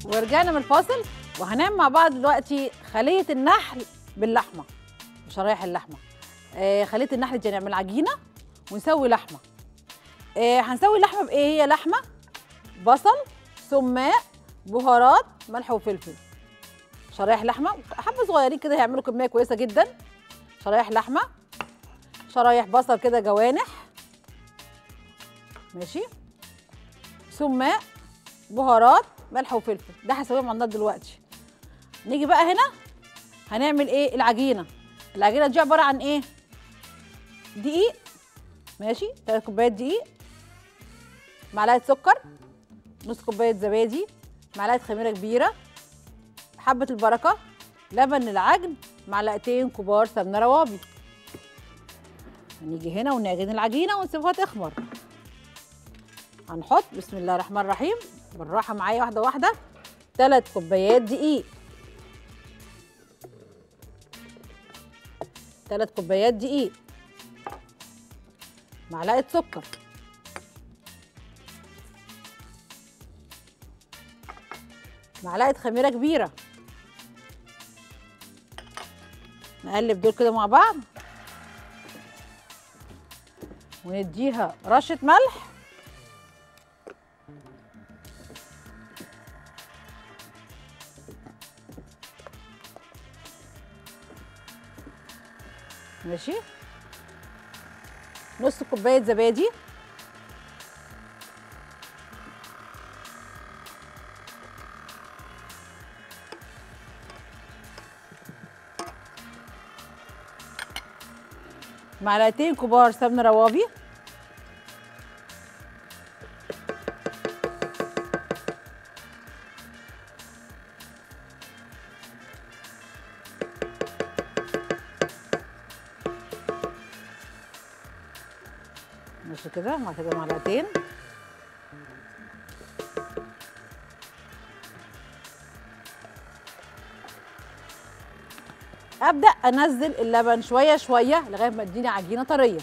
ورجعنا من الفاصل وهنعمل مع بعض دلوقتي خليه النحل باللحمه بشرايح اللحمه آه خليه النحل دي نعمل عجينه ونسوي لحمه آه هنسوي اللحمه بايه هي لحمه بصل سماق بهارات ملح وفلفل شرايح لحمه حبه صغيرين كده هيعملوا كميه كويسه جدا شرايح لحمه شرايح بصل كده جوانح ماشي سماق بهارات ملح وفلفل ده هسويهم على النار دلوقتي نيجي بقى هنا هنعمل ايه العجينه العجينه دي عباره عن ايه دقيق ماشي 3 كوبايات دقيق معلقه سكر نص كوبايه زبادي معلقه خميره كبيره حبه البركه لبن العجن معلقتين كبار سمنه روابي هنيجي هنا ونعجن العجينه ونسيبها تخمر هنحط بسم الله الرحمن الرحيم بالراحه معايا واحده واحده ثلاث كوبايات دقيق ثلاث كوبايات دقيق معلقه سكر معلقه خميره كبيره نقلب دول كده مع بعض ونديها رشه ملح ماشي نص كوبايه زبادي معلقتين كبار سمنه روابي ماشي كده مع كده معلقتين ابدا انزل اللبن شويه شويه لغايه ما اديني عجينه طريه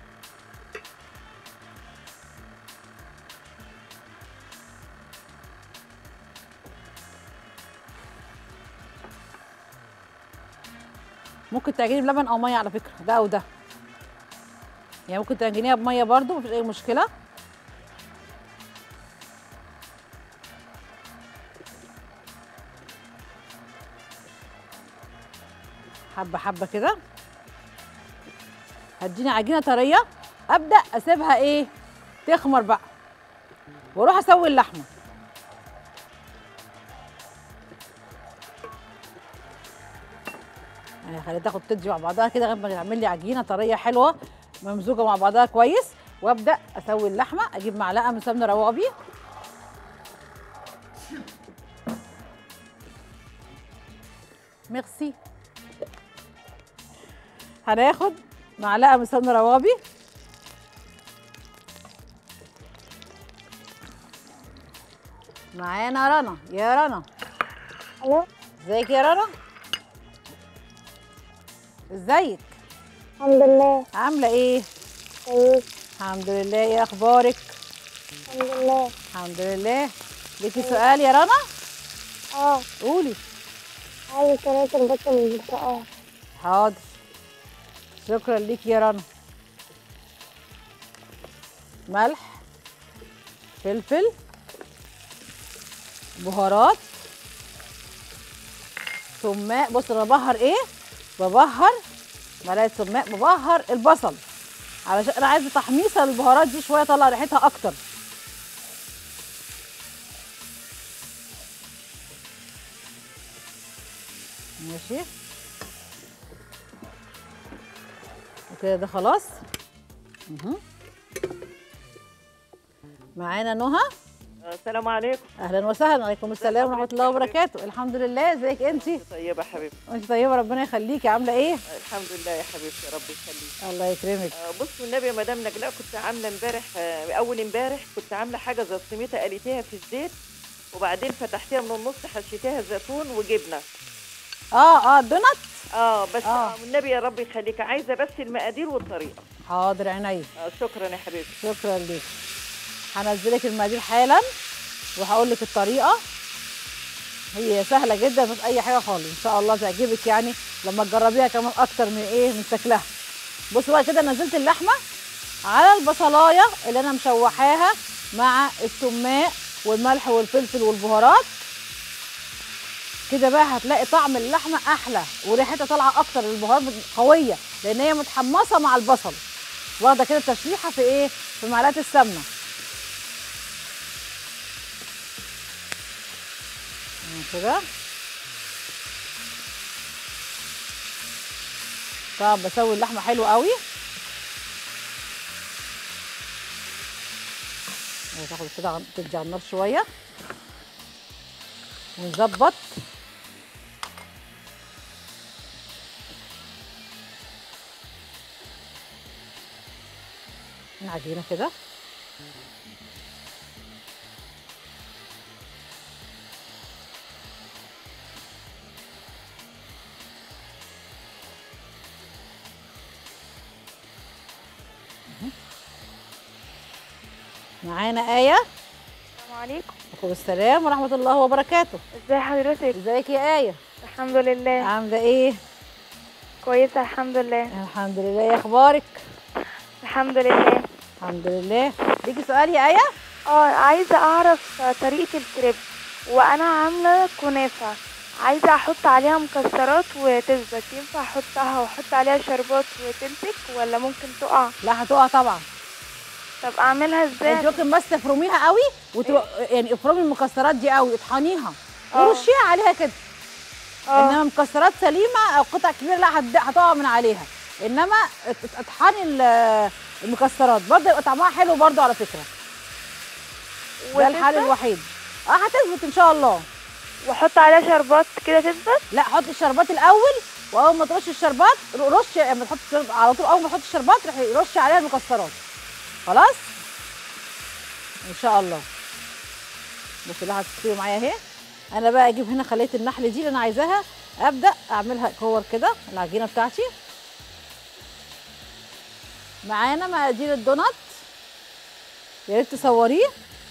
ممكن تعجني بلبن او ميه على فكره ده او ده يعني ممكن تعجنيها بميه برضو مفيش اي مشكله حبه حبه كده هديني عجينه طريه ابدا اسيبها ايه تخمر بقى واروح اسوي اللحمه يعني خليها تاخد تدي مع بعضها كده لغايه ما تعمل لي عجينه طريه حلوه ممزوجه مع بعضها كويس وابدا اسوي اللحمه اجيب معلقه من سمنه روابي ميرسي هناخد معلقه من سمنه روابي معانا رنا يا رنا الو ازيك يا رنا ازيك الحمد لله عامله ايه كويس الحمد لله ايه اخبارك الحمد لله الحمد لله ليكي سؤال يا رنا اه قولي عايز طريقة البط من البرتقال حاضر شكرا ليك يا رنا ملح فلفل بهارات سماق بص انا ببهر ايه ببهر معلقه سماق ببهر البصل علشان انا عايزه تحميصه البهارات دي شويه اطلع ريحتها اكتر ماشي وكده ده خلاص مهم. معانا نهى السلام عليكم اهلا وسهلا عليكم السلام ورحمه الله وبركاته الحمد لله ازيك انت طيبة حبيبتي وانت طيبه ربنا يخليكي عامله ايه الحمد لله يا حبيبتي ربي يخليك الله يكرمك آه، بص والنبي يا مدام نجلاء كنت عامله امبارح آه، اول امبارح كنت عامله حاجه زي السميته قليتيها في الزيت وبعدين فتحتيها من النص حشيتيها زيتون وجبنه اه اه دونات اه بس آه. آه. والنبي يا رب يخليك عايزه بس المقادير والطريقه حاضر عينيا آه شكرا يا حبيبتي شكرا ليك هنزلك المقادير حالا وهقول لك الطريقه هي سهله جدا مش اي حاجه خالص ان شاء الله تعجبك يعني لما تجربيها كمان اكتر من ايه من شكلها بصوا بقى كده نزلت اللحمه على البصلايه اللي انا مشوحاها مع التوماء والملح والفلفل والبهارات كده بقى هتلاقي طعم اللحمه احلى وريحتها طالعه اكتر البهارات قويه لان هي متحمصه مع البصل واخده كده تشويحه في ايه في معلقه السمنه كده طبعا بسوي اللحمه حلو قوي تاخد كده عن- تدي على النار شويه ونظبط العجينه كده معانا آية السلام عليكم عليكم السلام ورحمة الله وبركاته ازي حضرتك ازيك يا آية الحمد لله عاملة ايه كويسه الحمد لله الحمد لله يا اخبارك الحمد لله الحمد لله ليكي سؤال يا آية اه عايزه اعرف طريقه الكريب وانا عامله كنافه عايزه احط عليها مكسرات وتثبت ينفع احطها واحط عليها شربات وتمسك ولا ممكن تقع لا هتقع طبعا طب اعملها انت ازاي ممكن بس تفرميها قوي وتو... يعني افرمي المكسرات دي قوي اطحنيها اه. ورشيها عليها كده اه انما مكسرات سليمه او قطع كبيره لا هت- هتقع من عليها انما ات- ات- اطحني ال- المكسرات برضه يبقى طعمها حلو برضه على فكره ده الحل وتثبت؟ الوحيد اه هتثبت ان شاء الله واحط عليها شربات كده تثبت لا حطي الشربات الاول واول ما ترشي الشربات رش لما تحطي الشرب- على طول اول ما تحطي الشربات روحي رشي عليها المكسرات خلاص ان شاء الله بصي لها هتستوي معايا اهي انا بقى اجيب هنا خليه النحل دي اللي انا عايزاها ابدا اعملها كور كده العجينه بتاعتي معانا مقادير الدونات يا ريت تصوريه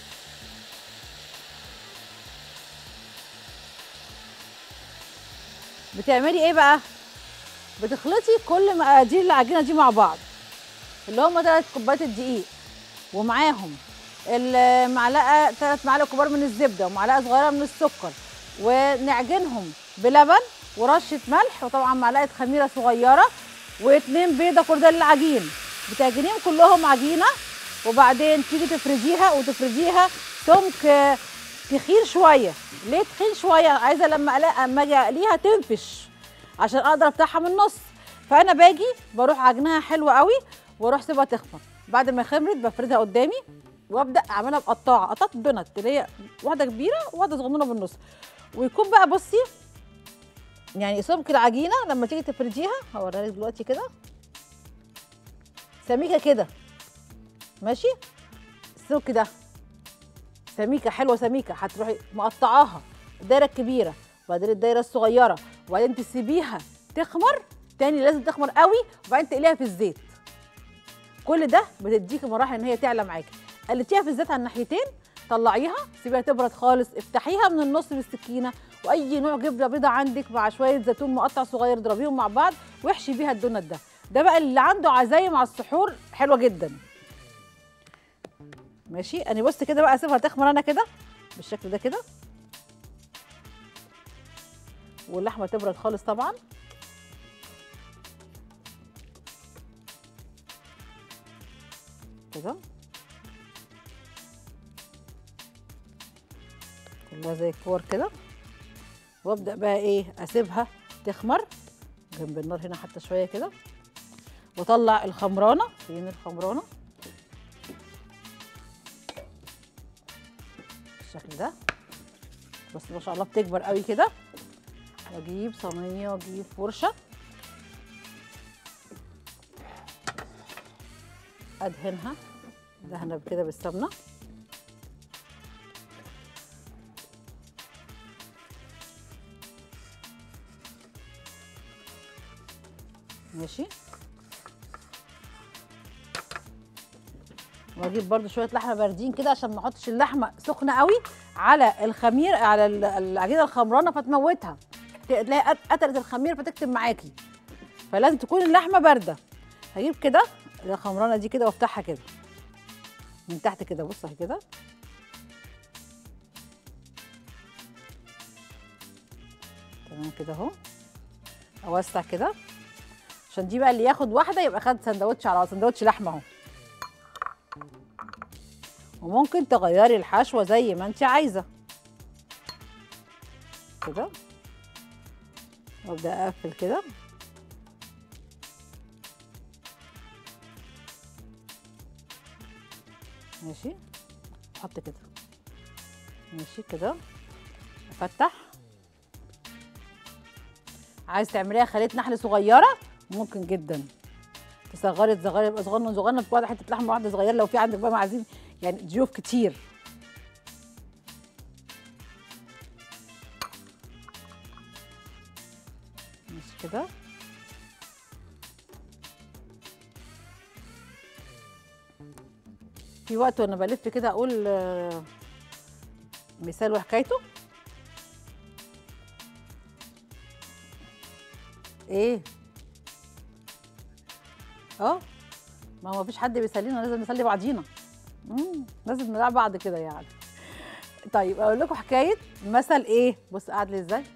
بتعملي ايه بقى بتخلطي كل مقادير العجينه دي مع بعض اللي هم ثلاث كوبايات الدقيق ومعاهم المعلقه ثلاث معالق كبار من الزبده ومعلقه صغيره من السكر ونعجنهم بلبن ورشه ملح وطبعا معلقه خميره صغيره واتنين بيضه كل ده للعجين بتعجنيهم كلهم عجينه وبعدين تيجي تفرديها وتفرديها سمك آه، تخين شويه ليه تخين شويه عايزه لما أقلق- اما اجي اقليها تنفش عشان اقدر افتحها من النص فانا باجي بروح عجنها حلو قوي واروح سيبها تخمر بعد ما خمرت بفردها قدامي وابدا اعملها مقطعه قطعه دونت اللي هي واحده كبيره وواحده صغنونه بالنص ويكون بقى بصي يعني سمك العجينه لما تيجي تفرديها هوريها لك دلوقتي كده سميكه كده ماشي السمك ده سميكه حلوه سميكه هتروحي مقطعاها الدايره الكبيره وبعدين الدايره الصغيره وبعدين تسيبيها تخمر تاني لازم تخمر قوي وبعدين تقليها في الزيت كل ده بتديكي مراحل ان هي تعلى معاكي قلتيها في الزيت على الناحيتين طلعيها سيبيها تبرد خالص افتحيها من النص بالسكينه واي نوع جبنه بيضه عندك مع شويه زيتون مقطع صغير اضربيهم مع بعض واحشي بيها الدونت ده ده بقى اللي عنده عزايم على السحور حلوه جدا ماشي انا بص كده بقى اسيبها تخمر انا كده بالشكل ده كده واللحمه تبرد خالص طبعا كده كلها زي الكور كده وابدا بقى ايه اسيبها تخمر جنب النار هنا حتى شويه كده واطلع الخمرانه فين الخمرانه بالشكل ده بس ما شاء الله بتكبر قوي كده واجيب صينيه واجيب فرشه ادهنها دهنه كده بالسمنه ماشي واجيب برده شويه لحمه باردين كده عشان ما احطش اللحمه سخنه قوي على الخمير على ال- العجينه الخمرانه فتموتها تلاقي قت- قتلت الخمير فتكتم معاكي فلازم تكون اللحمه بارده هجيب كده الخمرانه دي كده وافتحها كده من تحت كده بص اهي كده تمام كده اهو اوسع كده عشان دي بقى اللي ياخد واحده يبقى خد سندوتش على سندوتش لحمه اهو وممكن تغيري الحشوه زي ما انت عايزه كده وابدا اقفل كده ماشي احط كده ماشي كده افتح عايز تعمليها خليه نحل صغيره ممكن جدا تصغري تصغري يبقى صغنن صغنن في واحده حته لحمه واحده صغيره لو في عندك بقى معازيم يعني ضيوف كتير ماشي كده في وقت وانا بلف كده اقول آه، مثال وحكايته ايه اه ما هو مفيش حد بيسلينا لازم نسلي بعضينا مم، لازم نلعب بعض كده يعني طيب اقول لكم حكايه مثل ايه بص قاعد لي ازاي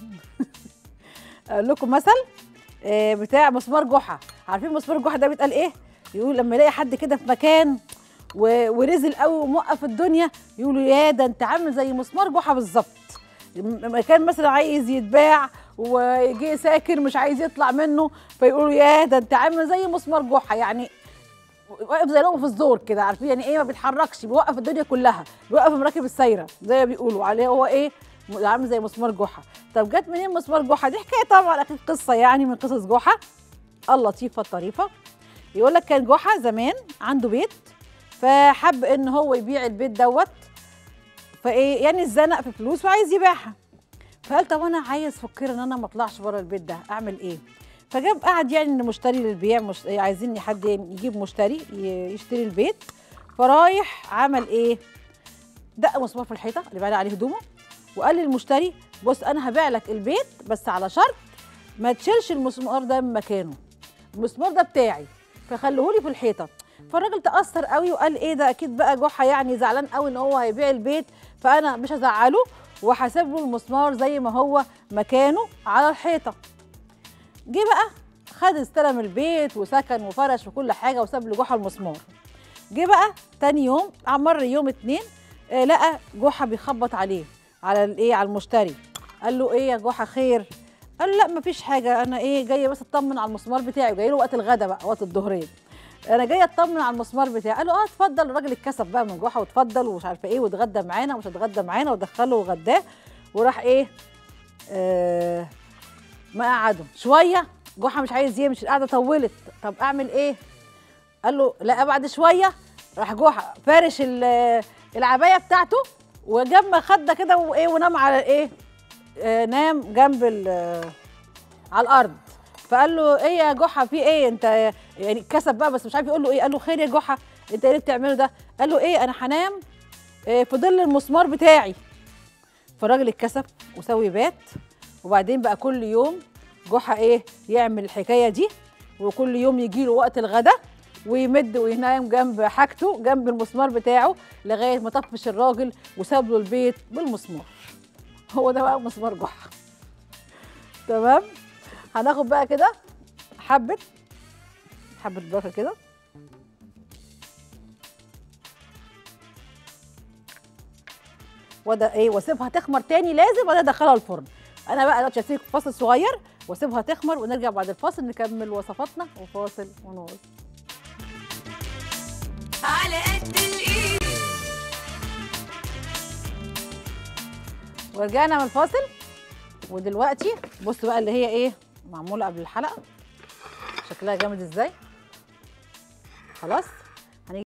اقول لكم مثل آه، بتاع مسمار جحا عارفين مسمار جحا ده بيتقال ايه يقول لما يلاقي حد كده في مكان و- ورزل قوي وموقف الدنيا يقولوا يا ده انت عامل زي مسمار جحا بالظبط م- مكان مثلا عايز يتباع ويجي ساكن مش عايز يطلع منه فيقولوا يا ده انت عامل زي مسمار جحا يعني واقف زي لقمه في الزور كده عارفين يعني ايه ما بيتحركش بيوقف الدنيا كلها بيوقف المراكب السايره زي ما بيقولوا عليه هو ايه م- عامل زي مسمار جحا طب جت منين مسمار جحا دي حكايه طبعا اكيد قصه يعني من قصص جحا اللطيفه الطريفه يقول لك كان جحا زمان عنده بيت فحب ان هو يبيع البيت دوت فايه يعني اتزنق في فلوس وعايز يبيعها فقال طب انا عايز فكر ان انا ما اطلعش بره البيت ده اعمل ايه فجاب قعد يعني إن مشتري للبيع مش عايزين حد يجيب مشتري ي- يشتري البيت فرايح عمل ايه دق مسمار في الحيطه اللي بعد عليه هدومه وقال للمشتري بص انا هبيع لك البيت بس على شرط ما تشيلش المسمار ده من مكانه المسمار ده بتاعي فخليهولي في الحيطه فالراجل تاثر قوي وقال ايه ده اكيد بقى جحا يعني زعلان قوي ان هو هيبيع البيت فانا مش هزعله وهسيب له المسمار زي ما هو مكانه على الحيطه جه بقى خد استلم البيت وسكن وفرش وكل حاجه وساب لجحا المسمار جه بقى تاني يوم مر يوم اتنين آه لقى جحا بيخبط عليه على الايه على المشتري قال له ايه يا جحا خير قال له لا مفيش حاجه انا ايه جايه بس اطمن على المسمار بتاعي جاي له وقت الغدا بقى وقت الظهريه انا جايه اطمن على المسمار بتاعي قال له اه اتفضل الراجل اتكسف بقى من جحا واتفضل ومش عارفه ايه واتغدى معانا ومش هتغدى معانا ودخله وغداه وراح ايه آه ما قعدوا شويه جحا مش عايز يمشي القعده طولت طب اعمل ايه قال له لا بعد شويه راح جحا فارش ال- العبايه بتاعته وجاب مخده كده وايه ونام على ايه آه نام جنب ال- على الارض فقال له ايه يا جحا في ايه انت يعني كسب بقى بس مش عارف يقول له ايه قال له خير يا جحا انت ايه اللي بتعمله ده قال له ايه انا هنام آه، في ظل المسمار بتاعي فالراجل اتكسف وسوي بات وبعدين بقى كل يوم جحا ايه يعمل الحكايه دي وكل يوم يجي له وقت الغدا ويمد وينام جنب حاجته جنب المسمار بتاعه لغايه ما طفش الراجل وساب له البيت بالمسمار هو ده بقى مسمار جحا تمام هناخد بقى كده حبه حبه بركه كده وده ايه واسيبها تخمر تاني لازم ولا ادخلها الفرن انا بقى دلوقتي هسيب فاصل صغير واسيبها تخمر ونرجع بعد الفاصل نكمل وصفاتنا وفاصل ونواصل على قد الايد ورجعنا من الفاصل ودلوقتي بصوا بقى اللي هي ايه معموله قبل الحلقه شكلها جامد ازاي خلاص